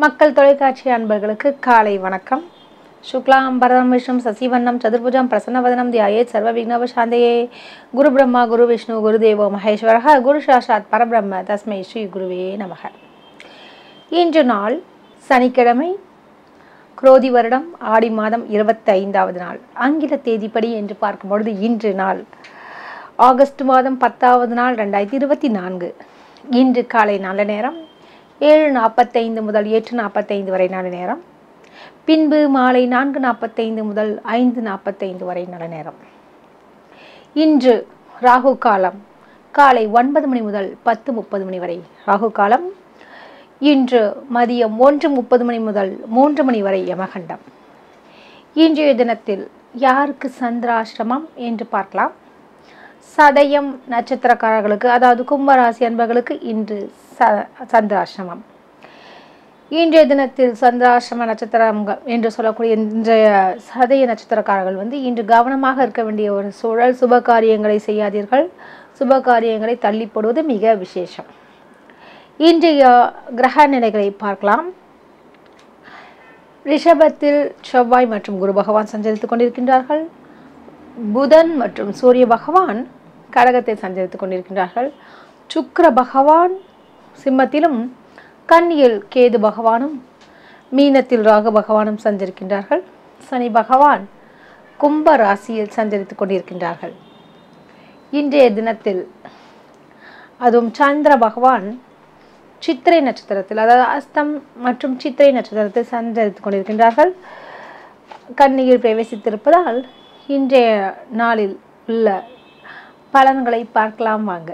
மக்கள் தொலைக்காட்சி அன்பர்களுக்கு காலை வணக்கம் சுக்லாம் பரதம் விஷ்ணு சசிவண்ணம் சதுர்புஜம் பிரசன்னவதனம் தியாயே சர்வ விக்னவ சாந்தையே குரு பிரம்மா குரு விஷ்ணு குரு தேவோ மகேஸ்வரக குரு சாஷாத் பரபிரம்ம தஸ்மை ஸ்ரீ குருவே நமக இன்று நாள் சனிக்கிழமை குரோதி வருடம் ஆடி மாதம் இருபத்தி ஐந்தாவது நாள் ஆங்கில தேதிப்படி என்று பார்க்கும் பொழுது இன்று நாள் ஆகஸ்ட் மாதம் பத்தாவது நாள் ரெண்டாயிரத்தி இருபத்தி நான்கு இன்று காலை நல்ல நேரம் ஏழு நாற்பத்தைந்து முதல் எட்டு நாற்பத்தைந்து வரை நல்ல நேரம் பின்பு மாலை நான்கு நாற்பத்தைந்து முதல் ஐந்து நாற்பத்தைந்து வரை நல்ல நேரம் இன்று ராகு காலம் காலை ஒன்பது மணி முதல் பத்து முப்பது மணி வரை ராகு காலம் இன்று மதியம் ஒன்று முப்பது மணி முதல் மூன்று மணி வரை யமகண்டம் இன்றைய தினத்தில் யாருக்கு சந்திராசிரமம் என்று பார்க்கலாம் சதயம் நட்சத்திரக்காரர்களுக்கு அதாவது கும்பராசி அன்பர்களுக்கு இன்று ச சந்திராசிரமம் இன்றைய தினத்தில் சந்திராசிரம நட்சத்திரம் என்று சொல்லக்கூடிய இன்றைய சதய நட்சத்திரக்காரர்கள் வந்து இன்று கவனமாக இருக்க வேண்டிய ஒரு சூழல் சுப காரியங்களை செய்யாதீர்கள் சுப காரியங்களை தள்ளி போடுவது மிக விசேஷம் இன்றைய கிரக நிலைகளை பார்க்கலாம் ரிஷபத்தில் செவ்வாய் மற்றும் குரு பகவான் சஞ்சரித்துக் கொண்டிருக்கின்றார்கள் புதன் மற்றும் சூரிய பகவான் கடகத்தை சஞ்சரித்துக் கொண்டிருக்கின்றார்கள் சுக்கிர பகவான் சிம்மத்திலும் கன்னியில் கேது பகவானும் மீனத்தில் ராகு பகவானும் சஞ்சரிக்கின்றார்கள் சனி பகவான் கும்ப ராசியில் சஞ்சரித்துக் கொண்டிருக்கின்றார்கள் இன்றைய தினத்தில் அதுவும் சந்திர பகவான் சித்திரை நட்சத்திரத்தில் அதாவது அஸ்தம் மற்றும் சித்திரை நட்சத்திரத்தில் சஞ்சரித்துக் கொண்டிருக்கின்றார்கள் கன்னியில் பிரவேசித்திருப்பதால் இன்றைய நாளில் உள்ள பலன்களை பார்க்கலாம் வாங்க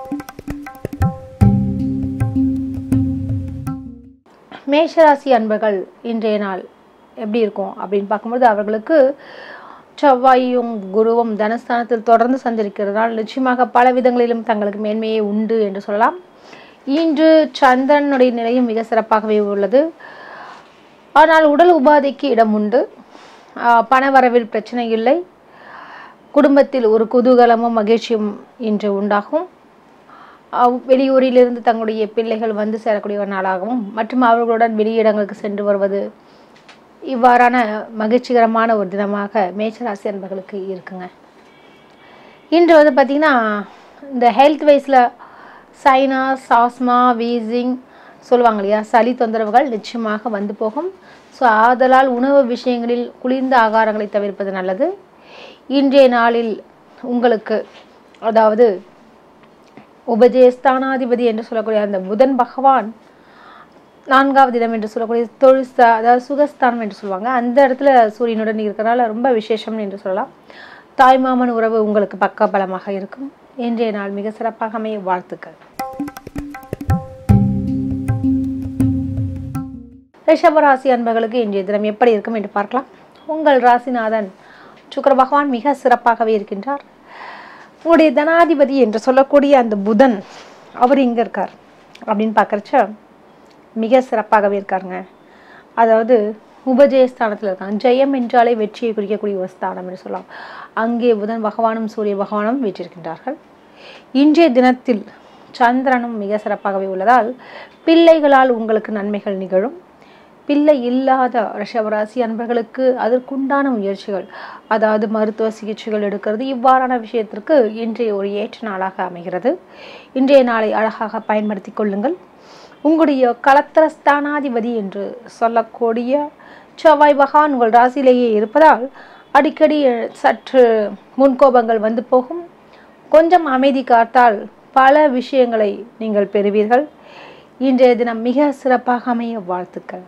மேஷராசி அன்பர்கள் இன்றைய நாள் எப்படி இருக்கும் அப்படின்னு பார்க்கும்போது அவர்களுக்கு செவ்வாயும் குருவும் தனஸ்தானத்தில் தொடர்ந்து சஞ்சரிக்கிறதுனால் நிச்சயமாக பல விதங்களிலும் தங்களுக்கு மேன்மையே உண்டு என்று சொல்லலாம் இன்று சந்திரனுடைய நிலையும் மிக சிறப்பாகவே உள்ளது ஆனால் உடல் உபாதைக்கு இடம் உண்டு பணவரவில் பிரச்சனை இல்லை குடும்பத்தில் ஒரு குதூகலமும் மகிழ்ச்சியும் இன்று உண்டாகும் வெளியூரிலிருந்து தங்களுடைய பிள்ளைகள் வந்து சேரக்கூடிய ஒரு நாளாகவும் மற்றும் அவர்களுடன் வெளியிடங்களுக்கு சென்று வருவது இவ்வாறான மகிழ்ச்சிகரமான ஒரு தினமாக மேச்சராசி அன்பர்களுக்கு இருக்குங்க இன்று வந்து பார்த்திங்கன்னா இந்த ஹெல்த் வைஸில் சைனஸ் ஆஸ்மா வீசிங் சொல்லுவாங்க இல்லையா சளி தொந்தரவுகள் நிச்சயமாக வந்து போகும் ஸோ ஆதலால் உணவு விஷயங்களில் குளிர்ந்த ஆகாரங்களை தவிர்ப்பது நல்லது இன்றைய நாளில் உங்களுக்கு அதாவது உபஜயஸ்தானாதிபதி என்று சொல்லக்கூடிய அந்த புதன் பகவான் நான்காவது இடம் என்று சொல்லக்கூடிய தொழில் அதாவது சுகஸ்தானம் என்று சொல்லுவாங்க அந்த இடத்துல சூரியனுடன் இருக்கிறனால ரொம்ப விசேஷம் என்று சொல்லலாம் தாய்மாமன் உறவு உங்களுக்கு பக்க பலமாக இருக்கும் இன்றைய நாள் மிக சிறப்பாக அமைய வாழ்த்துக்கள் ரிஷபராசி அன்பர்களுக்கு இன்றைய தினம் எப்படி இருக்கும் என்று பார்க்கலாம் உங்கள் ராசிநாதன் சுக்கர பகவான் மிக சிறப்பாகவே இருக்கின்றார் உங்களுடைய தனாதிபதி என்று சொல்லக்கூடிய அந்த புதன் அவர் இங்கே இருக்கார் அப்படின்னு பார்க்குறச்ச மிக சிறப்பாகவே இருக்காருங்க அதாவது உபஜயஸ்தானத்தில் இருக்காங்க ஜெயம் என்றாலே வெற்றியை குறிக்கக்கூடிய ஒரு ஸ்தானம் என்று சொல்லலாம் அங்கே புதன் பகவானும் சூரிய பகவானும் வீற்றிருக்கின்றார்கள் இன்றைய தினத்தில் சந்திரனும் மிக சிறப்பாகவே உள்ளதால் பிள்ளைகளால் உங்களுக்கு நன்மைகள் நிகழும் பிள்ளை இல்லாத ரிஷபராசி அன்பர்களுக்கு அதற்குண்டான முயற்சிகள் அதாவது மருத்துவ சிகிச்சைகள் எடுக்கிறது இவ்வாறான விஷயத்திற்கு இன்றைய ஒரு ஏற்ற நாளாக அமைகிறது இன்றைய நாளை அழகாக பயன்படுத்தி கொள்ளுங்கள் உங்களுடைய கலத்திரஸ்தானாதிபதி என்று சொல்லக்கூடிய செவ்வாய் பகவான் உங்கள் ராசியிலேயே இருப்பதால் அடிக்கடி சற்று முன்கோபங்கள் வந்து போகும் கொஞ்சம் அமைதி காத்தால் பல விஷயங்களை நீங்கள் பெறுவீர்கள் இன்றைய தினம் மிக சிறப்பாக அமைய வாழ்த்துக்கள்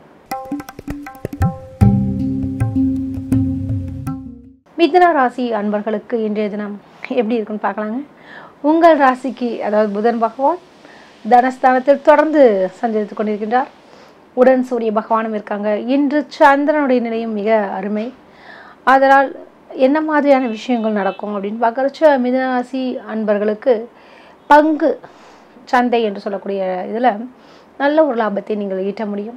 மிதுன ராசி அன்பர்களுக்கு இன்றைய தினம் எப்படி இருக்குன்னு பார்க்கலாங்க உங்கள் ராசிக்கு அதாவது புதன் பகவான் தனஸ்தானத்தில் தொடர்ந்து சஞ்சரித்து கொண்டிருக்கின்றார் உடன் சூரிய பகவானும் இருக்காங்க இன்று சந்திரனுடைய நிலையும் மிக அருமை அதனால் என்ன மாதிரியான விஷயங்கள் நடக்கும் அப்படின்னு பார்க்குறச்ச மிதனராசி அன்பர்களுக்கு பங்கு சந்தை என்று சொல்லக்கூடிய இதில் நல்ல ஒரு லாபத்தை நீங்கள் ஈட்ட முடியும்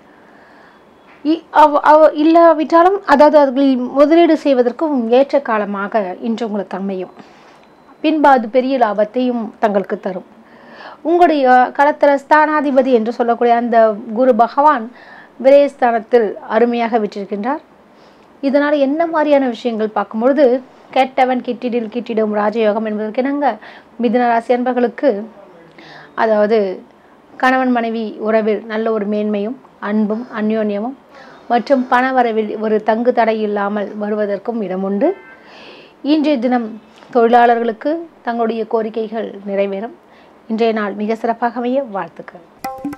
இல்லாவிட்டாலும் அதாவது அதில் முதலீடு செய்வதற்கும் ஏற்ற காலமாக இன்று உங்களுக்கு அமையும் பின்பு அது பெரிய லாபத்தையும் தங்களுக்கு தரும் உங்களுடைய களத்திர ஸ்தானாதிபதி என்று சொல்லக்கூடிய அந்த குரு பகவான் விரயஸ்தானத்தில் அருமையாக விற்றிருக்கின்றார் இதனால் என்ன மாதிரியான விஷயங்கள் பார்க்கும்பொழுது கெட்டவன் கிட்டிடில் கிட்டிடும் ராஜயோகம் என்பதற்கிணங்க மிதுன ராசி அன்பர்களுக்கு அதாவது கணவன் மனைவி உறவில் நல்ல ஒரு மேன்மையும் அன்பும் அந்யோன்யமும் மற்றும் பண வரவில் ஒரு தங்கு தடை இல்லாமல் வருவதற்கும் இடம் உண்டு இன்றைய தினம் தொழிலாளர்களுக்கு தங்களுடைய கோரிக்கைகள் நிறைவேறும் இன்றைய நாள் மிக சிறப்பாக அமைய வாழ்த்துக்கள்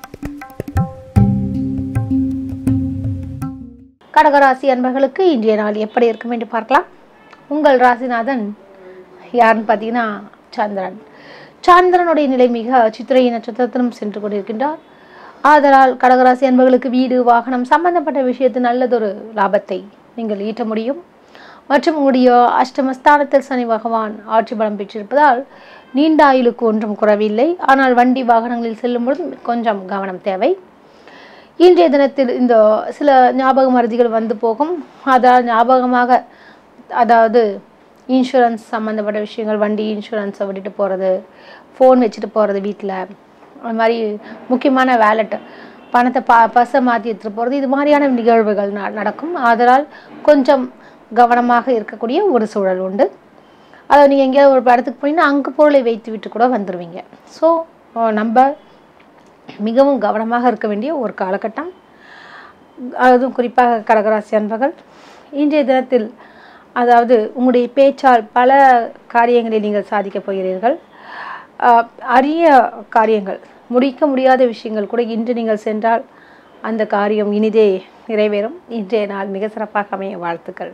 கடகராசி அன்பர்களுக்கு இன்றைய நாள் எப்படி இருக்கும் என்று பார்க்கலாம் உங்கள் ராசிநாதன் யாருன்னு பார்த்தீங்கன்னா சந்திரன் சந்திரனுடைய நிலை மிக சித்திரை நட்சத்திரத்திலும் சென்று கொண்டிருக்கின்றார் ஆதலால் கடகராசி அன்பர்களுக்கு வீடு வாகனம் சம்பந்தப்பட்ட விஷயத்தில் நல்லதொரு லாபத்தை நீங்கள் ஈட்ட முடியும் மற்றும் உங்களுடைய அஷ்டமஸ்தானத்தில் சனி பகவான் ஆட்சி பலம் பெற்றிருப்பதால் நீண்ட ஆயுளுக்கு ஒன்றும் குறைவில்லை ஆனால் வண்டி வாகனங்களில் செல்லும் பொழுது கொஞ்சம் கவனம் தேவை இன்றைய தினத்தில் இந்த சில ஞாபக மருதிகள் வந்து போகும் அதால் ஞாபகமாக அதாவது இன்சூரன்ஸ் சம்மந்தப்பட்ட விஷயங்கள் வண்டி இன்சூரன்ஸை விட்டுட்டு போகிறது ஃபோன் வச்சுட்டு போகிறது வீட்டில் அது மாதிரி முக்கியமான வேலெட்டு பணத்தை பா பஸ்ஸை மாற்றி எடுத்துகிட்டு போகிறது இது மாதிரியான நிகழ்வுகள் ந நடக்கும் அதனால் கொஞ்சம் கவனமாக இருக்கக்கூடிய ஒரு சூழல் உண்டு அதை நீங்கள் எங்கேயாவது ஒரு இடத்துக்கு போனீங்கன்னா அங்கே பொருளை வைத்து விட்டு கூட வந்துடுவீங்க ஸோ நம்ம மிகவும் கவனமாக இருக்க வேண்டிய ஒரு காலகட்டம் அதுவும் குறிப்பாக கடகராசி அன்பர்கள் இன்றைய தினத்தில் அதாவது உங்களுடைய பேச்சால் பல காரியங்களை நீங்கள் சாதிக்கப் போகிறீர்கள் ஆஹ் அரிய காரியங்கள் முடிக்க முடியாத விஷயங்கள் கூட இன்று நீங்கள் சென்றால் அந்த காரியம் இனிதே நிறைவேறும் இன்றைய நாள் மிக சிறப்பாக அமைய வாழ்த்துக்கள்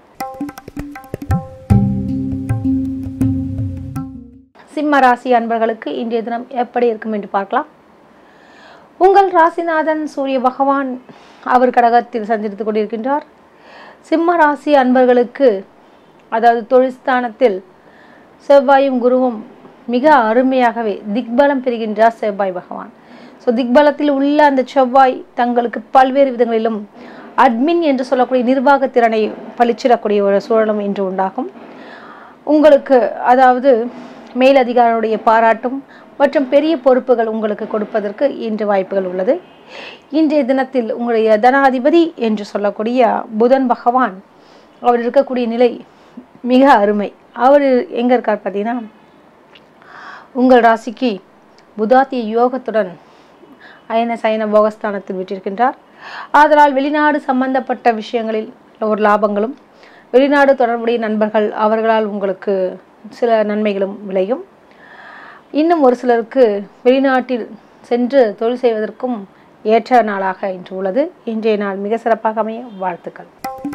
சிம்ம ராசி அன்பர்களுக்கு இன்றைய தினம் எப்படி இருக்கும் என்று பார்க்கலாம் உங்கள் ராசிநாதன் சூரிய பகவான் அவர் கடகத்தில் சஞ்சரித்துக் கொண்டிருக்கின்றார் சிம்ம ராசி அன்பர்களுக்கு அதாவது தொழில்ஸ்தானத்தில் செவ்வாயும் குருவும் மிக அருமையாகவே திக்பலம் பெறுகின்றார் செவ்வாய் பகவான் ஸோ திக்பலத்தில் உள்ள அந்த செவ்வாய் தங்களுக்கு பல்வேறு விதங்களிலும் அட்மின் என்று சொல்லக்கூடிய நிர்வாக திறனை பளிச்சிடக்கூடிய ஒரு சூழலும் இன்று உண்டாகும் உங்களுக்கு அதாவது மேலதிகாரியுடைய பாராட்டும் மற்றும் பெரிய பொறுப்புகள் உங்களுக்கு கொடுப்பதற்கு இன்று வாய்ப்புகள் உள்ளது இன்றைய தினத்தில் உங்களுடைய தனாதிபதி என்று சொல்லக்கூடிய புதன் பகவான் அவர் இருக்கக்கூடிய நிலை மிக அருமை அவர் எங்கே இருக்கார் பார்த்தீங்கன்னா உங்கள் ராசிக்கு புதாத்திய யோகத்துடன் அயன சயன போகஸ்தானத்தில் விட்டிருக்கின்றார் ஆதலால் வெளிநாடு சம்பந்தப்பட்ட விஷயங்களில் ஒரு லாபங்களும் வெளிநாடு தொடர்புடைய நண்பர்கள் அவர்களால் உங்களுக்கு சில நன்மைகளும் விளையும் இன்னும் ஒரு சிலருக்கு வெளிநாட்டில் சென்று தொழில் செய்வதற்கும் ஏற்ற நாளாக இன்று உள்ளது இன்றைய நாள் மிக சிறப்பாக அமைய வாழ்த்துக்கள்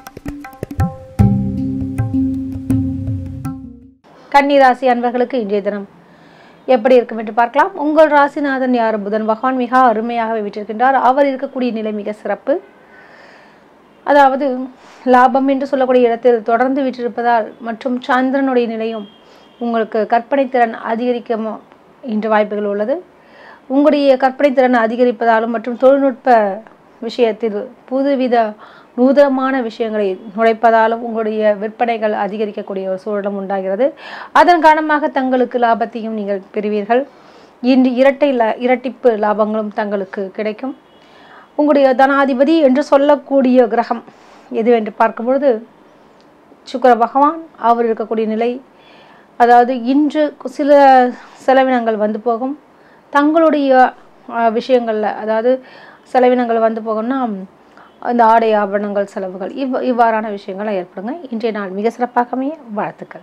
கன்னி ராசி அன்பர்களுக்கு இன்றைய தினம் எப்படி இருக்கும் என்று பார்க்கலாம் உங்கள் ராசிநாதன் யார் புதன் பகவான் மிக அருமையாக விட்டிருக்கின்றார் அவர் இருக்கக்கூடிய நிலை மிக சிறப்பு அதாவது லாபம் என்று சொல்லக்கூடிய இடத்தில் தொடர்ந்து விட்டிருப்பதால் மற்றும் சந்திரனுடைய நிலையும் உங்களுக்கு கற்பனை திறன் அதிகரிக்க இன்று வாய்ப்புகள் உள்ளது உங்களுடைய கற்பனை திறன் அதிகரிப்பதாலும் மற்றும் தொழில்நுட்ப விஷயத்தில் புதுவித நூதனமான விஷயங்களை நுழைப்பதாலும் உங்களுடைய விற்பனைகள் அதிகரிக்கக்கூடிய ஒரு சூழலும் உண்டாகிறது அதன் காரணமாக தங்களுக்கு லாபத்தையும் நீங்கள் பெறுவீர்கள் இன்று இரட்டை லா இரட்டிப்பு லாபங்களும் தங்களுக்கு கிடைக்கும் உங்களுடைய தனாதிபதி என்று சொல்லக்கூடிய கிரகம் எதுவென்று பார்க்கும்பொழுது சுக்கர பகவான் அவர் இருக்கக்கூடிய நிலை அதாவது இன்று சில செலவினங்கள் வந்து போகும் தங்களுடைய விஷயங்களில் அதாவது செலவினங்கள் வந்து போகும்னா அந்த ஆடை ஆபரணங்கள் செலவுகள் இவ் இவ்வாறான விஷயங்கள் ஏற்படுங்க இன்றைய நாள் மிக சிறப்பாக அமைய வாழ்த்துக்கள்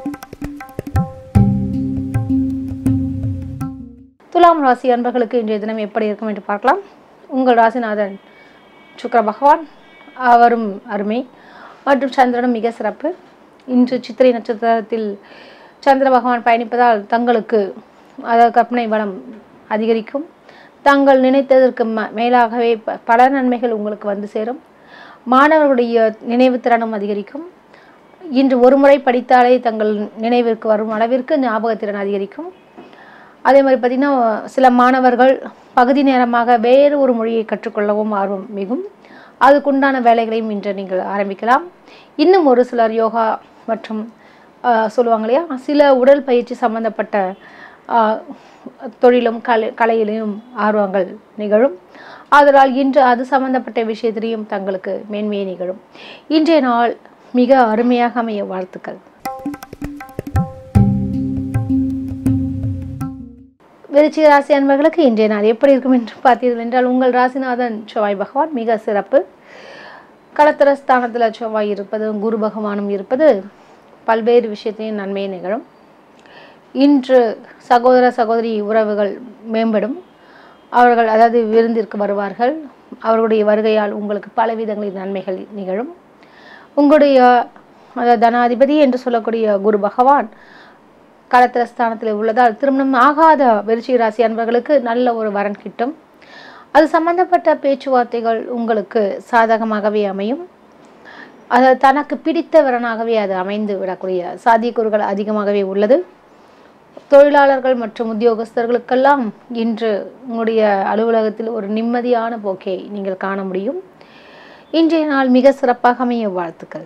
துலாம் ராசி அன்பர்களுக்கு இன்றைய தினம் எப்படி இருக்கும் என்று பார்க்கலாம் உங்கள் ராசிநாதன் சுக்கர பகவான் அவரும் அருமை மற்றும் சந்திரனும் மிக சிறப்பு இன்று சித்திரை நட்சத்திரத்தில் சந்திர பகவான் பயணிப்பதால் தங்களுக்கு அதாவது கற்பனை வளம் அதிகரிக்கும் தாங்கள் நினைத்ததற்கு ம மேலாகவே ப பல நன்மைகள் உங்களுக்கு வந்து சேரும் மாணவர்களுடைய நினைவு திறனும் அதிகரிக்கும் இன்று ஒரு முறை படித்தாலே தங்கள் நினைவிற்கு வரும் அளவிற்கு ஞாபகத்திறன் அதிகரிக்கும் அதே மாதிரி பார்த்திங்கன்னா சில மாணவர்கள் பகுதி நேரமாக வேறு ஒரு மொழியை கற்றுக்கொள்ளவும் ஆர்வம் மிகும் அதுக்குண்டான வேலைகளையும் இன்று நீங்கள் ஆரம்பிக்கலாம் இன்னும் ஒரு சிலர் யோகா மற்றும் சொல்லுவாங்க இல்லையா சில உடல் பயிற்சி சம்பந்தப்பட்ட தொழிலும் கலை கலையிலும் ஆர்வங்கள் நிகழும் ஆதலால் இன்று அது சம்பந்தப்பட்ட விஷயத்திலையும் தங்களுக்கு மேன்மையை நிகழும் இன்றைய நாள் மிக அருமையாக அமைய வாழ்த்துக்கள் விருச்சிக ராசி அன்பர்களுக்கு இன்றைய நாள் எப்படி இருக்கும் என்று பார்த்தீர்கள் என்றால் உங்கள் ராசிநாதன் செவ்வாய் பகவான் மிக சிறப்பு களத்திர ஸ்தானத்தில் செவ்வாய் இருப்பது குரு பகவானும் இருப்பது பல்வேறு விஷயத்தையும் நன்மையை நிகழும் இன்று சகோதர சகோதரி உறவுகள் மேம்படும் அவர்கள் அதாவது விருந்திற்கு வருவார்கள் அவர்களுடைய வருகையால் உங்களுக்கு பல விதங்களில் நன்மைகள் நிகழும் உங்களுடைய அதாவது தனாதிபதி என்று சொல்லக்கூடிய குரு பகவான் களத்திர ஸ்தானத்தில் உள்ளதால் திருமணம் ஆகாத விருச்சிக ராசி அன்பர்களுக்கு நல்ல ஒரு வரன் கிட்டும் அது சம்பந்தப்பட்ட பேச்சுவார்த்தைகள் உங்களுக்கு சாதகமாகவே அமையும் அது தனக்கு பிடித்த வரனாகவே அது அமைந்து விடக்கூடிய சாத்தியக்கூறுகள் அதிகமாகவே உள்ளது தொழிலாளர்கள் மற்றும் உத்தியோகஸ்தர்களுக்கெல்லாம் இன்று உங்களுடைய அலுவலகத்தில் ஒரு நிம்மதியான போக்கை நீங்கள் காண முடியும் இன்றைய நாள் மிக சிறப்பாக அமைய வாழ்த்துக்கள்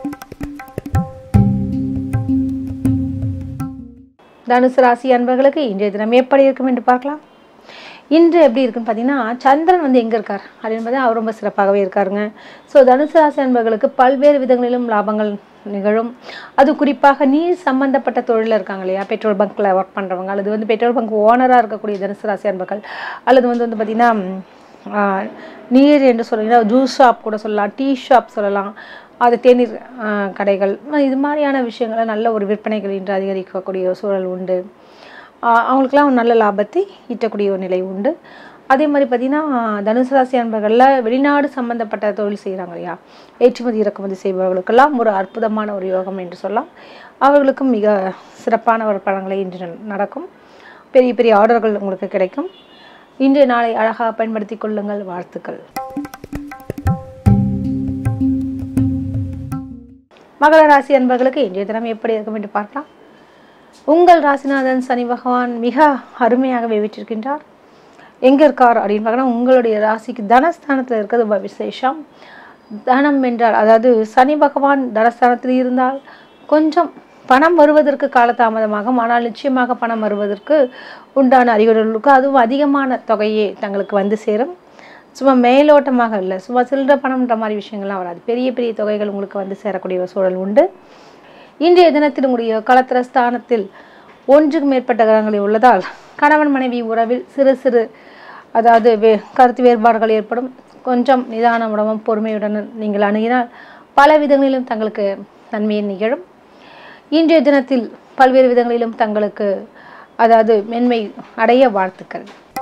தனுசு ராசி அன்பர்களுக்கு இன்றைய தினம் எப்படி இருக்கும் என்று பார்க்கலாம் இன்று எப்படி இருக்குன்னு பார்த்தீங்கன்னா சந்திரன் வந்து எங்கே இருக்கார் அப்படின்னு பார்த்தா அவர் ரொம்ப சிறப்பாகவே இருக்காருங்க ஸோ தனுசு ராசி அன்பர்களுக்கு பல்வேறு விதங்களிலும் லாபங்கள் நிகழும் அது குறிப்பாக நீர் சம்பந்தப்பட்ட தொழிலில் இருக்காங்க இல்லையா பெட்ரோல் பங்க்கில் ஒர்க் பண்ணுறவங்க அல்லது வந்து பெட்ரோல் பங்க் ஓனராக இருக்கக்கூடிய தனுசு ராசி அன்பர்கள் அல்லது வந்து வந்து பார்த்திங்கன்னா ஆஹ், நீர் என்று சொல்லிங்கன்னா ஜூஸ் ஷாப் கூட சொல்லலாம் டீ ஷாப் சொல்லலாம் அது தேநீர் ஆஹ், கடைகள் இது மாதிரியான விஷயங்களை நல்ல ஒரு விற்பனைகள் இன்று அதிகரிக்கக்கூடிய ஒரு சூழல் உண்டு ஆஹ், அவங்களுக்கெல்லாம் ஒரு நல்ல லாபத்தை ஈட்டக்கூடிய ஒரு நிலை உண்டு அதே மாதிரி பார்த்திங்கன்னா தனுசு ராசி அன்பர்களில் வெளிநாடு சம்பந்தப்பட்ட தொழில் செய்கிறாங்க இல்லையா ஏற்றுமதி இறக்குமதி செய்பவர்களுக்கெல்லாம் ஒரு அற்புதமான ஒரு யோகம் என்று சொல்லலாம் அவர்களுக்கும் மிக சிறப்பான ஒரு பலன்களை இன்று ந- நடக்கும் பெரிய பெரிய ஆர்டர்கள் உங்களுக்கு கிடைக்கும் இன்றைய நாளை அழகாக பயன்படுத்தி கொள்ளுங்கள் வாழ்த்துக்கள் மகர ராசி அன்பர்களுக்கு இன்றைய தினம் எப்படி இருக்கும் என்று பார்க்கலாம் உங்கள் ராசிநாதன் சனி பகவான் மிக அருமையாகவே வீற்றிருக்கின்றார் எங்கே இருக்கார் அப்படின்னு பார்க்கணும் உங்களுடைய ராசிக்கு தனஸ்தானத்தில் இருக்கிறது ரொம்ப விசேஷம் தனம் என்றால் அதாவது சனி பகவான் தனஸ்தானத்தில் இருந்தால் கொஞ்சம் பணம் வருவதற்கு காலதாமதமாகும் ஆனால் நிச்சயமாக பணம் வருவதற்கு உண்டான அறிகுறிகளுக்கு அதுவும் அதிகமான தொகையே தங்களுக்கு வந்து சேரும் சும்மா மேலோட்டமாக இல்லை சும்மா சில்லற பணம்ன்ற மாதிரி விஷயங்கள்லாம் வராது பெரிய பெரிய தொகைகள் உங்களுக்கு வந்து சேரக்கூடிய ஒரு சூழல் உண்டு இன்றைய தினத்தில் உங்களுடைய களத்திர ஸ்தானத்தில் ஒன்றுக்கு மேற்பட்ட கிரகங்கள் உள்ளதால் கணவன் மனைவி உறவில் சிறு சிறு அதாவது வே கருத்து வேறுபாடுகள் ஏற்படும் கொஞ்சம் நிதானமுடனும் பொறுமையுடன் நீங்கள் அணுகினால் பல விதங்களிலும் தங்களுக்கு நன்மையை நிகழும் இன்றைய தினத்தில் பல்வேறு விதங்களிலும் தங்களுக்கு அதாவது மென்மை அடைய வாழ்த்துக்கள்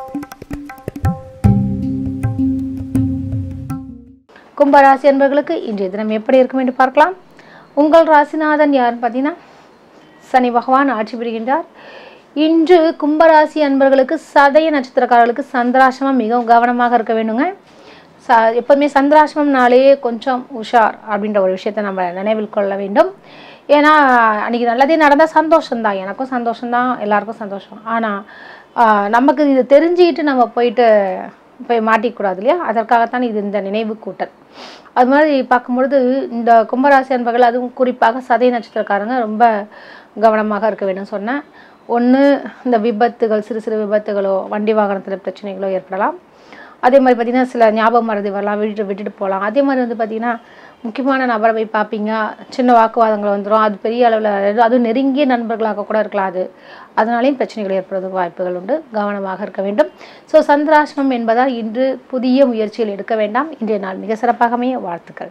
கும்பராசி என்பவர்களுக்கு இன்றைய தினம் எப்படி இருக்கும் என்று பார்க்கலாம் உங்கள் ராசிநாதன் யாருன்னு பார்த்தீங்கன்னா சனி பகவான் ஆட்சி புரிகின்றார் இன்று கும்பராசி அன்பர்களுக்கு சதய நட்சத்திரக்காரர்களுக்கு சந்திராசிரமம் மிகவும் கவனமாக இருக்க வேண்டுங்க ச எப்போதுமே சந்திராசிரமம்னாலே கொஞ்சம் உஷார் அப்படின்ற ஒரு விஷயத்தை நம்ம நினைவில் கொள்ள வேண்டும் ஏன்னா அன்றைக்கி நல்லதே நடந்தால் சந்தோஷம்தான் எனக்கும் சந்தோஷம்தான் எல்லாருக்கும் சந்தோஷம் ஆனால் நமக்கு இது தெரிஞ்சுக்கிட்டு நம்ம போயிட்டு போய் மாட்டிக்கூடாது இல்லையா அதற்காகத்தான் இது இந்த நினைவு கூட்டல் அது மாதிரி பார்க்கும்பொழுது இந்த கும்பராசி அன்பர்கள் அதுவும் குறிப்பாக சதய நட்சத்திரக்காரங்க ரொம்ப கவனமாக இருக்க வேண்டும் சொன்னேன் ஒன்று இந்த விபத்துகள் சிறு சிறு விபத்துகளோ வண்டி வாகனத்தில் பிரச்சனைகளோ ஏற்படலாம் அதே மாதிரி பார்த்திங்கன்னா சில ஞாபகம் மறதி வரலாம் விட்டுட்டு விட்டுட்டு போகலாம் அதே மாதிரி வந்து பார்த்திங்கன்னா முக்கியமான நபரை போய் பார்ப்பீங்க சின்ன வாக்குவாதங்கள் வந்துடும் அது பெரிய அளவில் அதுவும் நெருங்கிய நண்பர்களாக கூட இருக்கலாம் அது அதனாலேயும் பிரச்சனைகள் ஏற்படுறதுக்கு வாய்ப்புகள் உண்டு கவனமாக இருக்க வேண்டும் ஸோ சந்திராசிரமம் என்பதால் இன்று புதிய முயற்சிகள் எடுக்க வேண்டாம் இன்றைய நாள் மிக சிறப்பாக அமைய வாழ்த்துக்கள்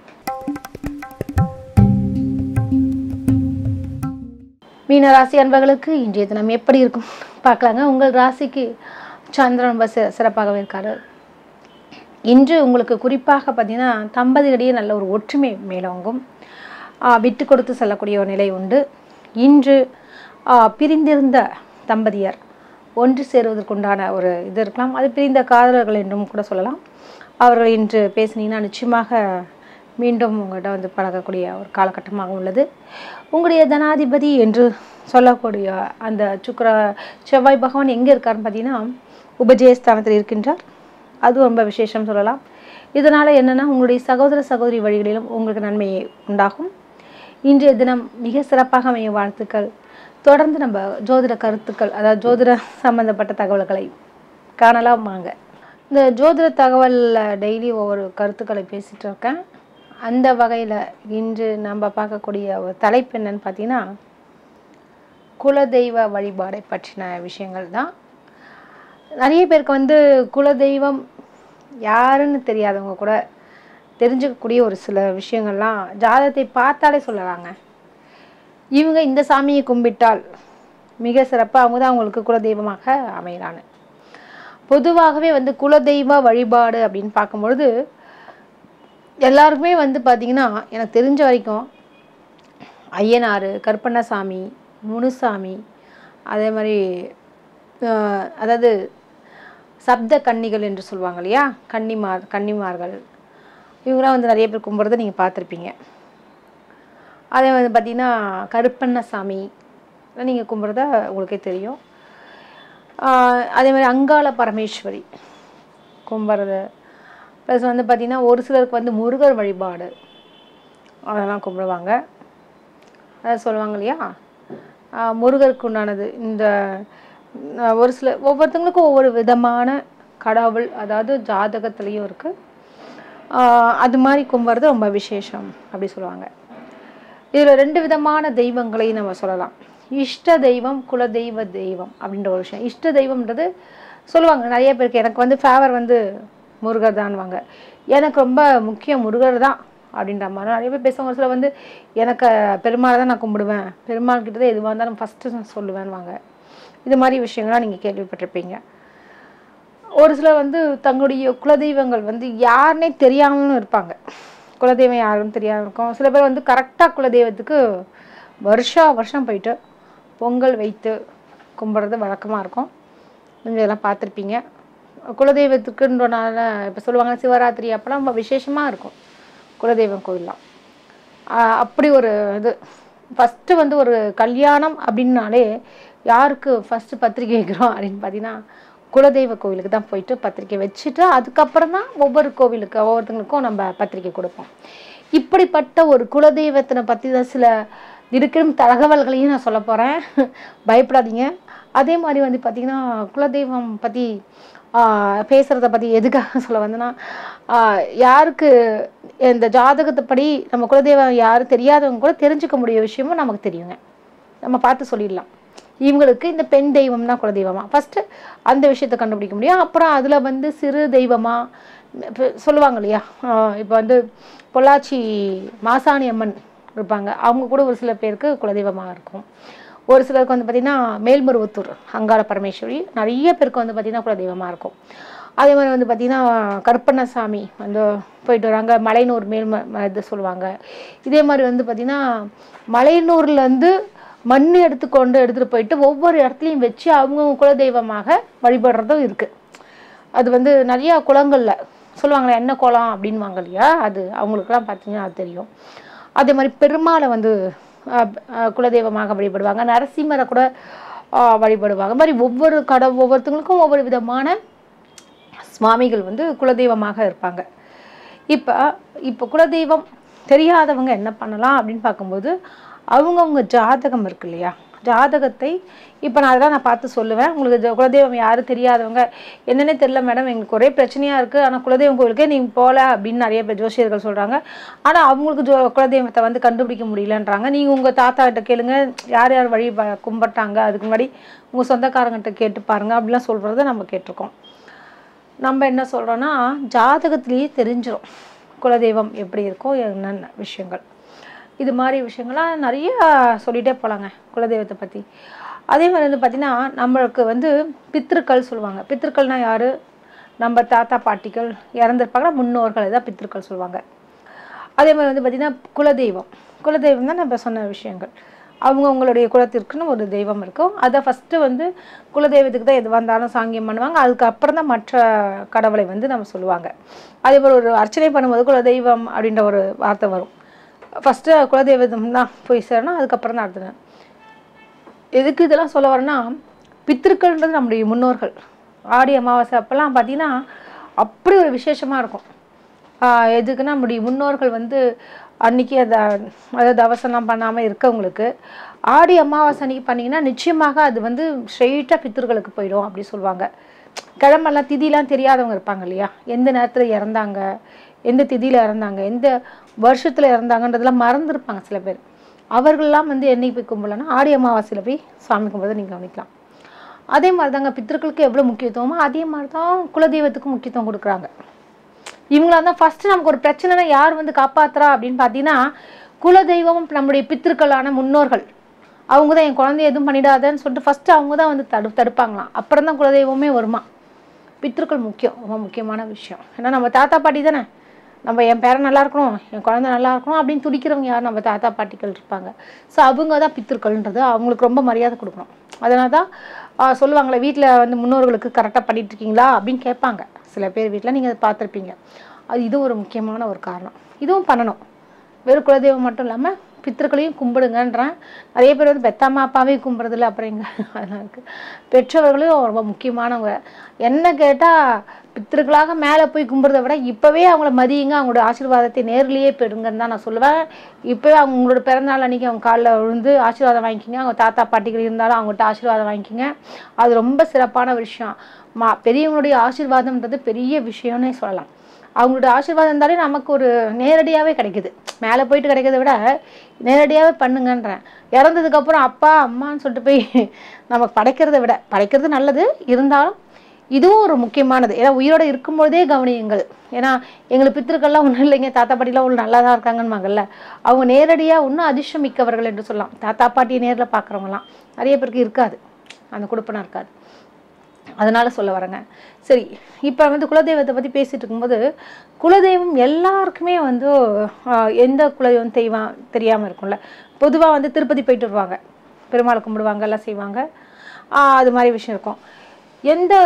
மீன ராசி அன்பர்களுக்கு இன்றைய தினம் எப்படி இருக்கும் பார்க்கலாங்க உங்கள் ராசிக்கு சந்திரன் ரொம்ப சி சிறப்பாகவே இருக்காரு இன்று உங்களுக்கு குறிப்பாக பார்த்தீங்கன்னா தம்பதியிடையே நல்ல ஒரு ஒற்றுமை மேலோங்கும் ஆஹ் விட்டு கொடுத்து செல்லக்கூடிய ஒரு நிலை உண்டு இன்று ஆஹ் பிரிந்திருந்த தம்பதியர் ஒன்று சேருவதற்குண்டான ஒரு இது இருக்கலாம் அது பிரிந்த காதலர்கள் என்றும் கூட சொல்லலாம் அவர்கள் இன்று பேசினீங்கன்னா நிச்சயமாக மீண்டும் உங்கள்கிட்ட வந்து பழகக்கூடிய ஒரு காலகட்டமாக உள்ளது உங்களுடைய தனாதிபதி என்று சொல்லக்கூடிய அந்த சுக்கிர செவ்வாய் பகவான் எங்கே இருக்காருன்னு பார்த்தீங்கன்னா உபஜயஸ்தானத்தில் இருக்கின்றார் அது ரொம்ப விசேஷம் சொல்லலாம் இதனால் என்னென்னா உங்களுடைய சகோதர சகோதரி வழிகளிலும் உங்களுக்கு நன்மை உண்டாகும் இன்றைய தினம் மிக சிறப்பாக அமைய வாழ்த்துக்கள் தொடர்ந்து நம்ம ஜோதிட கருத்துக்கள் அதாவது ஜோதிட சம்பந்தப்பட்ட தகவல்களை காணலாம் வாங்க இந்த ஜோதிட தகவலில் டெய்லி ஒவ்வொரு கருத்துக்களை பேசிகிட்டு இருக்கேன் அந்த வகையில் இன்று நம்ம பார்க்கக்கூடிய ஒரு தலைப்பு என்னன்னு பார்த்தீங்கன்னா குலதெய்வ வழிபாடை பற்றின விஷயங்கள் தான் நிறைய பேருக்கு வந்து குலதெய்வம் யாருன்னு தெரியாதவங்க கூட தெரிஞ்சுக்கக்கூடிய ஒரு சில விஷயங்கள்லாம் ஜாதகத்தை பார்த்தாலே சொல்லலாங்க இவங்க இந்த சாமியை கும்பிட்டால் மிக சிறப்பாக அவங்க தான் அவங்களுக்கு குலதெய்வமாக அமையலான்னு பொதுவாகவே வந்து குலதெய்வ வழிபாடு அப்படின்னு பார்க்கும்பொழுது எல்லாருக்குமே வந்து பார்த்திங்கன்னா எனக்கு தெரிஞ்ச வரைக்கும் ஐயனார் கருப்பண்ணசாமி முனுசாமி அதே மாதிரி ஆஹ், அதாவது சப்த கன்னிகள் என்று சொல்லுவாங்க இல்லையா கன்னிமார் கன்னிமார்கள் இவங்களாம் வந்து நிறைய பேர் கும்பிட்றத நீங்கள் பார்த்துருப்பீங்க அதே வந்து பார்த்திங்கன்னா கருப்பண்ணசாமி நீங்கள் கும்பிட்றத உங்களுக்கே தெரியும் ஆஹ், அதே மாதிரி அங்காள பரமேஸ்வரி கும்பிட்றது ப்ளஸ் வந்து பார்த்திங்கன்னா ஒரு சிலருக்கு வந்து முருகர் வழிபாடு அதெல்லாம் கும்பிடுவாங்க அதை சொல்லுவாங்க இல்லையா ஆஹ், முருகருக்கு உண்டானது இந்த ஆஹ், ஒரு சில ஒவ்வொருத்தங்களுக்கும் ஒவ்வொரு விதமான கடவுள் அதாவது ஜாதகத்துலேயும் இருக்குது அது மாதிரி கும்பிட்றது ரொம்ப விசேஷம் அப்படி சொல்லுவாங்க இதில் ரெண்டு விதமான தெய்வங்களை நம்ம சொல்லலாம் இஷ்ட தெய்வம் குலதெய்வ தெய்வம் அப்படின்ற ஒரு விஷயம் இஷ்ட தெய்வம்ன்றது சொல்லுவாங்க நிறைய பேருக்கு எனக்கு வந்து ஃபேவர் வந்து முருகர் தான்வாங்க எனக்கு ரொம்ப முக்கியம் முருகர் தான் அப்படின்ற மாதிரி நிறைய பேர் பேசுவாங்க ஒரு சில வந்து எனக்கு பெருமாளை தான் நான் கும்பிடுவேன் பெருமாள் கிட்ட தான் எதுவாக இருந்தாலும் ஃபஸ்ட்டு நான் சொல்லுவேன்வாங்க இது மாதிரி விஷயங்கள்லாம் நீங்கள் கேள்விப்பட்டிருப்பீங்க ஒரு சிலர் வந்து தங்களுடைய குலதெய்வங்கள் வந்து யாருன்னே தெரியாமலும் இருப்பாங்க குலதெய்வம் யாருன்னு தெரியாம இருக்கும் சில பேர் வந்து கரெக்டாக குலதெய்வத்துக்கு வருஷா வருஷம் போயிட்டு பொங்கல் வைத்து கும்பிட்றது வழக்கமாக இருக்கும் நீங்கள் இதெல்லாம் பார்த்துருப்பீங்க குலதெய்வத்துக்குன்றனால இப்போ சொல்லுவாங்க சிவராத்திரி அப்போலாம் ரொம்ப விசேஷமாக இருக்கும் குலதெய்வம் கோயில்லாம் ஆஹ் அப்படி ஒரு இது ஃபஸ்ட்டு வந்து ஒரு கல்யாணம் அப்படின்னாலே யாருக்கு ஃபஸ்ட்டு பத்திரிக்கை வைக்கிறோம் அப்படின்னு பார்த்தீங்கன்னா குலதெய்வ கோவிலுக்கு தான் போயிட்டு பத்திரிக்கை வச்சுட்டு அதுக்கப்புறம் தான் ஒவ்வொரு கோவிலுக்கு ஒவ்வொருத்தங்களுக்கும் நம்ம பத்திரிக்கை கொடுப்போம் இப்படிப்பட்ட ஒரு குலதெய்வத்தினை பற்றி தான் சில இருக்கிற தகவல்களையும் நான் சொல்ல போகிறேன் பயப்படாதீங்க அதே மாதிரி வந்து பார்த்திங்கன்னா குலதெய்வம் பற்றி பேசுகிறத பற்றி எதுக்காக சொல்ல வந்தேன்னா ஆஹ் யாருக்கு இந்த ஜாதகத்தைப்படி நம்ம குலதெய்வம் யாரும் தெரியாதவங்க கூட தெரிஞ்சுக்க முடிய விஷயமும் நமக்கு தெரியுங்க நம்ம பார்த்து சொல்லிடலாம் இவங்களுக்கு இந்த பெண் தெய்வம் தான் குலதெய்வமா ஃபஸ்ட்டு அந்த விஷயத்தை கண்டுபிடிக்க முடியும் அப்புறம் அதில் வந்து சிறு தெய்வமா இப்ப சொல்லுவாங்க இல்லையா இப்போ வந்து பொள்ளாச்சி மாசாணி அம்மன் இருப்பாங்க அவங்க கூட ஒரு சில பேருக்கு குலதெய்வமாக இருக்கும் ஒரு சிலருக்கு வந்து பார்த்திங்கன்னா மேல்மருவத்தூர் அங்காள பரமேஸ்வரி நிறைய பேருக்கு வந்து பார்த்திங்கன்னா குலதெய்வமாக இருக்கும் அதே மாதிரி வந்து பார்த்திங்கன்னா கருப்பண்ணசாமி வந்து போயிட்டு வராங்க மலையனூர் மேல் ம- ம- இது சொல்லுவாங்க இதே மாதிரி வந்து பார்த்திங்கன்னா மலையனூர்லேருந்து மண் எடுத்துக்கொண்டு எடுத்துகிட்டு போயிட்டு ஒவ்வொரு இடத்துலையும் வச்சு அவங்கவுங்க குலதெய்வமாக வழிபடுறதும் இருக்குது அது வந்து நிறையா குளங்களில் சொல்லுவாங்களே என்ன குளம் அப்படின்வாங்க இல்லையா அது அவங்களுக்குலாம் பார்த்தீங்கன்னா அது தெரியும் அதே மாதிரி பெருமாளை வந்து அஹ், அஹ், குலதெய்வமாக வழிபடுவாங்க நரசிம்மரை கூட அஹ், வழிபடுவாங்க இந்த மாதிரி ஒவ்வொரு கட ஒவ்வொருத்தங்களுக்கும் ஒவ்வொரு விதமான சுவாமிகள் வந்து குலதெய்வமாக இருப்பாங்க இப்போ இப்போ குலதெய்வம் தெரியாதவங்க என்ன பண்ணலாம் அப்படின்னு பார்க்கும்போது அவங்கவுங்க ஜாதகம் இருக்கு இல்லையா ஜாதகத்தை இப்போ நான் அதெல்லாம் நான் பார்த்து சொல்லுவேன் உங்களுக்கு ஜ- குலதெய்வம் யாரும் தெரியாதவங்க என்னன்னே தெரியல மேடம் எங்களுக்கு ஒரே பிரச்சனையாக இருக்குது ஆனால் குலதெய்வம் கோயிலுக்கே நீங்கள் போகல அப்படின்னு நிறைய பேர் ஜோசியர்கள் சொல்கிறாங்க ஆனால் அவங்களுக்கு ஜோ குலதெய்வத்தை வந்து கண்டுபிடிக்க முடியலன்றாங்க நீங்கள் உங்கள் தாத்தா கிட்ட கேளுங்க யார் யார் வழி ப- கும்பிட்டாங்க அதுக்கு முன்னாடி உங்கள் சொந்தக்காரங்கிட்ட கேட்டு பாருங்க அப்படிலாம் சொல்கிறத நம்ம கேட்டிருக்கோம் நம்ம என்ன சொல்கிறோன்னா ஜாதகத்திலேயே தெரிஞ்சிடும் குலதெய்வம் எப்படி இருக்கும் என்னென்ன விஷயங்கள் இது மாதிரி விஷயங்கள்லாம் நிறைய சொல்லிகிட்டே போகலாங்க குலதெய்வத்தை பற்றி அதே மாதிரி வந்து பார்த்திங்கன்னா நம்மளுக்கு வந்து பித்திருக்கள் சொல்லுவாங்க பித்திருக்கள்னா யார் நம்ம தாத்தா பாட்டிகள் இறந்துருப்பாங்க முன்னோர்கள் தான் பித்திருக்கள் சொல்லுவாங்க அதே மாதிரி வந்து பார்த்திங்கன்னா குலதெய்வம் குலதெய்வம் தான் நம்ம சொன்ன விஷயங்கள் அவங்கவுங்களுடைய குலத்திற்குன்னு ஒரு தெய்வம் இருக்கும் அதை ஃபஸ்ட்டு வந்து குலதெய்வத்துக்கு தான் எதுவாக இருந்தாலும் சாங்கியம் பண்ணுவாங்க அதுக்கப்புறம் தான் மற்ற கடவுளை வந்து நம்ம சொல்லுவாங்க அதே மாதிரி ஒரு அர்ச்சனை பண்ணும்போது குலதெய்வம் அப்படின்ற ஒரு வார்த்தை வரும் ஃபஸ்ட்டு குலதெய்வம் தான் போய் சேரணும் அதுக்கப்புறம் தான் அடுத்தது எதுக்கு இதெல்லாம் சொல்ல வரேன்னா பித்திருக்கள்ன்றது நம்முடைய முன்னோர்கள் ஆடி அமாவாசை அப்போல்லாம் பார்த்தீங்கன்னா அப்படி ஒரு விசேஷமாக இருக்கும் ஆஹ் எதுக்குன்னா நம்முடைய முன்னோர்கள் வந்து அன்னைக்கு அதை அதாவது தவசம்லாம் பண்ணாமல் இருக்கவங்களுக்கு ஆடி அமாவாசை அன்னைக்கு பண்ணிங்கன்னா நிச்சயமாக அது வந்து ஸ்ட்ரெயிட்டாக பித்தர்களுக்கு போயிடும் அப்படி சொல்லுவாங்க கிழமெல்லாம் திதிலாம் தெரியாதவங்க இருப்பாங்க இல்லையா எந்த நேரத்தில் இறந்தாங்க எந்த திதியில் இறந்தாங்க எந்த வருஷத்தில் இறந்தாங்கன்றதெல்லாம் மறந்துருப்பாங்க சில பேர் அவர்கள்லாம் வந்து என்னைக்கு போய் கும்பலன்னா ஆடி அமாவாசையில் போய் சாமி கும்பிட்றதை நீங்கள் கவனிக்கலாம் அதே மாதிரி தாங்க பித்தர்களுக்கு எவ்வளோ முக்கியத்துவமோ அதே மாதிரி தான் குலதெய்வத்துக்கும் முக்கியத்துவம் கொடுக்குறாங்க இவங்களா தான் ஃபஸ்ட்டு நமக்கு ஒரு பிரச்சனைனா யார் வந்து காப்பாத்துறா அப்படின்னு பார்த்தீங்கன்னா குலதெய்வம் நம்முடைய பித்திருக்களான முன்னோர்கள் அவங்க தான் என் குழந்தைய எதுவும் பண்ணிடாதன்னு சொல்லிட்டு ஃபஸ்ட்டு அவங்க தான் வந்து தடு தடுப்பாங்களாம் அப்புறம் தான் குலதெய்வமே வருமா பித்திருக்கள் முக்கியம் ரொம்ப முக்கியமான விஷயம் ஏன்னா நம்ம தாத்தா பாட்டி தானே நம்ம என் பேரன் நல்லா இருக்கணும் என் குழந்தை நல்லா இருக்கணும் அப்படின்னு துடிக்கிறவங்க யார் நம்ம தாத்தா பாட்டிகள் இருப்பாங்க ஸோ அவங்க தான் பித்திருக்கள்ன்றது அவங்களுக்கு ரொம்ப மரியாதை கொடுக்கணும் அதனால தான் ஆஹ், சொல்லுவாங்களே வீட்டில் வந்து முன்னோர்களுக்கு கரெக்டாக பண்ணிட்டு இருக்கீங்களா அப்படின்னு கேட்பாங்க சில பேர் வீட்டில் நீங்கள் அதை பார்த்துருப்பீங்க அது இது ஒரு முக்கியமான ஒரு காரணம் இதுவும் பண்ணணும் வெறும் குலதெய்வம் மட்டும் இல்லாமல் பித்திருக்களையும் கும்பிடுங்கன்றேன் நிறைய பேர் வந்து பெத்தாம்மா அப்பாவே கும்பிட்றதில்ல அப்புறம் எங்க அதெல்லாம் இருக்குது பெற்றவர்களும் ரொம்ப முக்கியமானவங்க என்ன கேட்டால் பித்திருக்களாக மேலே போய் கும்பிட்றத விட இப்போவே அவங்கள மதியுங்க அவங்களோட ஆசீர்வாதத்தை நேர்லேயே பெறுங்கன்னு தான் நான் சொல்லுவேன் இப்போவே அவங்க உங்களோட பிறந்தநாள் அன்றைக்கி அவங்க காலில் விழுந்து ஆசீர்வாதம் வாங்கிக்கிங்க அவங்க தாத்தா பாட்டிகள் இருந்தாலும் அவங்ககிட்ட ஆசீர்வாதம் வாங்கிக்கிங்க அது ரொம்ப சிறப்பான விஷயம் மா பெரியவங்களுடைய ஆசீர்வாதம்ன்றது பெரிய விஷயம்னே சொல்லலாம் அவங்களோட ஆசீர்வாதம் இருந்தாலே நமக்கு ஒரு நேரடியாகவே கிடைக்குது மேலே போயிட்டு கிடைக்கிறத விட நேரடியாகவே பண்ணுங்கன்றேன் இறந்ததுக்கப்புறம் அப்பா அம்மான்னு சொல்லிட்டு போய் நமக்கு படைக்கிறத விட படைக்கிறது நல்லது இருந்தாலும் இதுவும் ஒரு முக்கியமானது ஏன்னா உயிரோடு இருக்கும்போதே கவனியுங்கள் ஏன்னா எங்களுக்கு பித்திருக்கள்லாம் ஒன்றும் இல்லைங்க தாத்தா பாட்டிலாம் ஒன்று நல்லா தான் இருக்காங்கன்னுவாங்கல்ல அவங்க நேரடியாக இன்னும் அதிர்ஷ்டம் மிக்கவர்கள் என்று சொல்லலாம் தாத்தா பாட்டியை நேரில் பார்க்குறவங்களாம் நிறைய பேருக்கு இருக்காது அந்த கொடுப்பனா இருக்காது அதனால சொல்ல வரேங்க சரி இப்போ வந்து குலதெய்வத்தை பற்றி பேசிட்டு இருக்கும்போது குலதெய்வம் எல்லாருக்குமே வந்து ஆஹ், எந்த குலதெய்வம் தெய்வம் தெரியாமல் இருக்கும்ல பொதுவாக வந்து திருப்பதி போயிட்டு வருவாங்க பெருமாளை கும்பிடுவாங்க எல்லாம் செய்வாங்க ஆஹ், அது மாதிரி விஷயம் இருக்கும் எந்த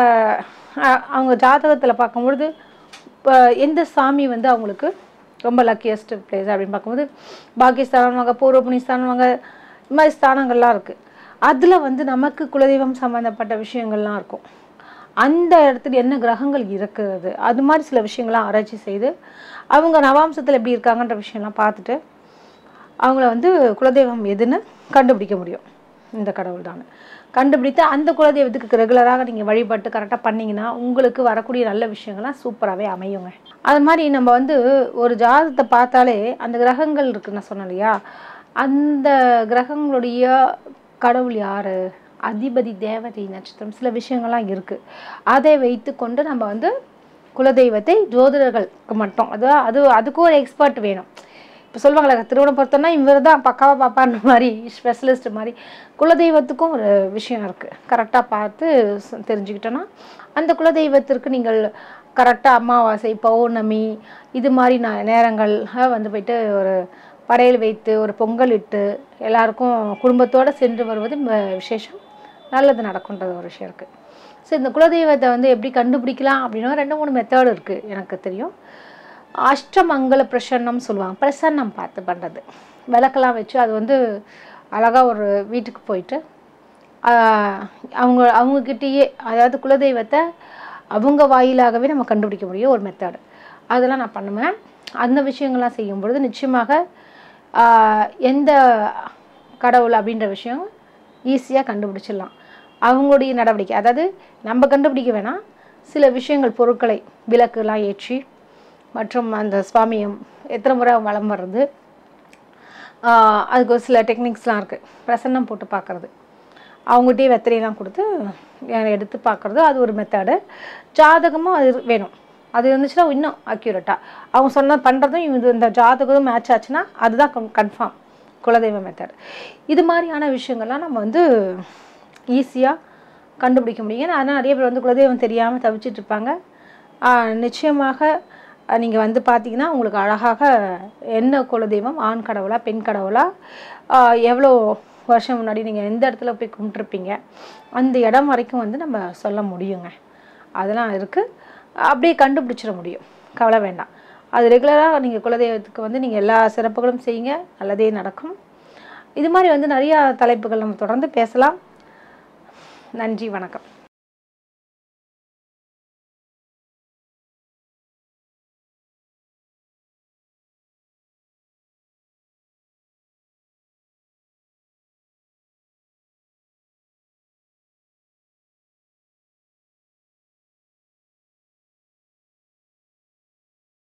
ஆஹ், அவங்க ஜாதகத்தில் பார்க்கும்பொழுது இப்போ எந்த சாமி வந்து அவங்களுக்கு ரொம்ப லக்கியஸ்ட் பிளேஸ் அப்படின்னு பார்க்கும்போது பாகிஸ்தானவாங்க பூர்வ புனிஸ்தானவாங்க இந்த மாதிரி ஸ்தானங்கள்லாம் இருக்குது அதில் வந்து நமக்கு குலதெய்வம் சம்மந்தப்பட்ட விஷயங்கள்லாம் இருக்கும் அந்த இடத்துல என்ன கிரகங்கள் இருக்கிறது அது மாதிரி சில விஷயங்கள்லாம் ஆராய்ச்சி செய்து அவங்க நவாம்சத்தில் எப்படி இருக்காங்கன்ற விஷயம்லாம் பார்த்துட்டு அவங்கள வந்து குலதெய்வம் எதுன்னு கண்டுபிடிக்க முடியும் இந்த கடவுள் தான் கண்டுபிடித்து அந்த குலதெய்வத்துக்கு ரெகுலராக நீங்கள் வழிபட்டு கரெக்டாக பண்ணீங்கன்னா உங்களுக்கு வரக்கூடிய நல்ல விஷயங்கள்லாம் சூப்பராகவே அமையுங்க அது மாதிரி நம்ம வந்து ஒரு ஜாதகத்தை பார்த்தாலே அந்த கிரகங்கள் இருக்குன்னு நான் சொன்னேன் இல்லையா அந்த கிரகங்களுடைய கடவுள் யாரு அதிபதி தேவதை நட்சத்திரம் சில விஷயங்கள்லாம் இருக்குது அதை வைத்து கொண்டு நம்ம வந்து குலதெய்வத்தை ஜோதிடர்களுக்கு மட்டும் அது அது அதுக்கும் ஒரு எக்ஸ்பர்ட் வேணும் இப்போ சொல்லுவாங்களே திருமணம் பொறுத்தோன்னா இவர் தான் பக்காவாக பார்ப்பான்ற மாதிரி ஸ்பெஷலிஸ்ட் மாதிரி குலதெய்வத்துக்கும் ஒரு விஷயம் இருக்குது கரெக்டாக பார்த்து ச- தெரிஞ்சுக்கிட்டோன்னா அந்த குலதெய்வத்திற்கு நீங்கள் கரெக்டாக அமாவாசை பௌர்ணமி இது மாதிரி ந நேரங்கள் அஹ், வந்து போயிட்டு ஒரு படையல் வைத்து ஒரு பொங்கல் இட்டு எல்லாருக்கும் குடும்பத்தோடு சென்று வருவது ம- விசேஷம் நல்லது நடக்குன்றது ஒரு விஷயம் இருக்குது ஸோ இந்த குலதெய்வத்தை வந்து எப்படி கண்டுபிடிக்கலாம் அப்படின்னா ரெண்டு மூணு மெத்தட் இருக்குது எனக்கு தெரியும் அஷ்டமங்கல பிரசன்னம் சொல்லுவாங்க பிரசன்னம் பார்த்து பண்ணுறது விளக்கெல்லாம் வச்சு அது வந்து அழகாக ஒரு வீட்டுக்கு போயிட்டு ஆஹ், அவங்க அவங்கக்கிட்டேயே அதாவது குலதெய்வத்தை அவங்க வாயிலாகவே நம்ம கண்டுபிடிக்க முடியும் ஒரு மெத்தடு அதெல்லாம் நான் பண்ணுவேன் அந்த விஷயங்கள்லாம் செய்யும் பொழுது நிச்சயமாக ஆஹ், எந்த கடவுள் அப்படின்ற விஷயம் ஈஸியாக கண்டுபிடிச்சிடலாம் அவங்களுடைய நடவடிக்கை அதாவது நம்ம கண்டுபிடிக்க வேணாம் சில விஷயங்கள் பொருட்களை விளக்குலாம் ஏற்றி மற்றும் அந்த சுவாமியம் எத்தனை முறை வலம் வர்றது ஆஹ் அதுக்கு ஒரு சில டெக்னிக்ஸ்லாம் இருக்குது பிரசன்னம் போட்டு பார்க்குறது அவங்ககிட்டயே வெத்தலையெல்லாம் கொடுத்து அஹ் எடுத்து பார்க்குறது அது ஒரு மெத்தடு ஜாதகமும் அது இரு- வேணும் அது இருந்துச்சுன்னா இன்னும் அக்யூரேட்டாக அவங்க சொன்ன பண்ணுறதும் இது இந்த ஜாதகம் மேட்ச் ஆச்சுன்னா அதுதான் கன்ஃபார்ம் குலதெய்வ மெத்தட் இது மாதிரியான விஷயங்கள்லாம் நம்ம வந்து ஈஸியாக கண்டுபிடிக்க முடியும் அதனால் நிறைய பேர் வந்து குலதெய்வம் தெரியாமல் தவிச்சிட்டு இருப்பாங்க ஆஹ் நிச்சயமாக நீங்கள் வந்து பார்த்தீங்கன்னா உங்களுக்கு அழகாக என்ன குலதெய்வம் ஆண் கடவுளா பெண் கடவுளா ஆஹ் எவ்வளோ வருஷம் முன்னாடி நீங்கள் எந்த இடத்துல போய் கும்பிட்ருப்பீங்க அந்த இடம் வரைக்கும் வந்து நம்ம சொல்ல முடியுங்க அதெல்லாம் இருக்குது அப்படியே கண்டுபிடிச்சிட முடியும் கவலை வேண்டாம் அது ரெகுலராக நீங்கள் குலதெய்வத்துக்கு வந்து நீங்கள் எல்லா சிறப்புகளும் செய்யுங்க நல்லதே நடக்கும் இது மாதிரி வந்து நிறையா தலைப்புகள் நம்ம தொடர்ந்து பேசலாம் நன்றி வணக்கம்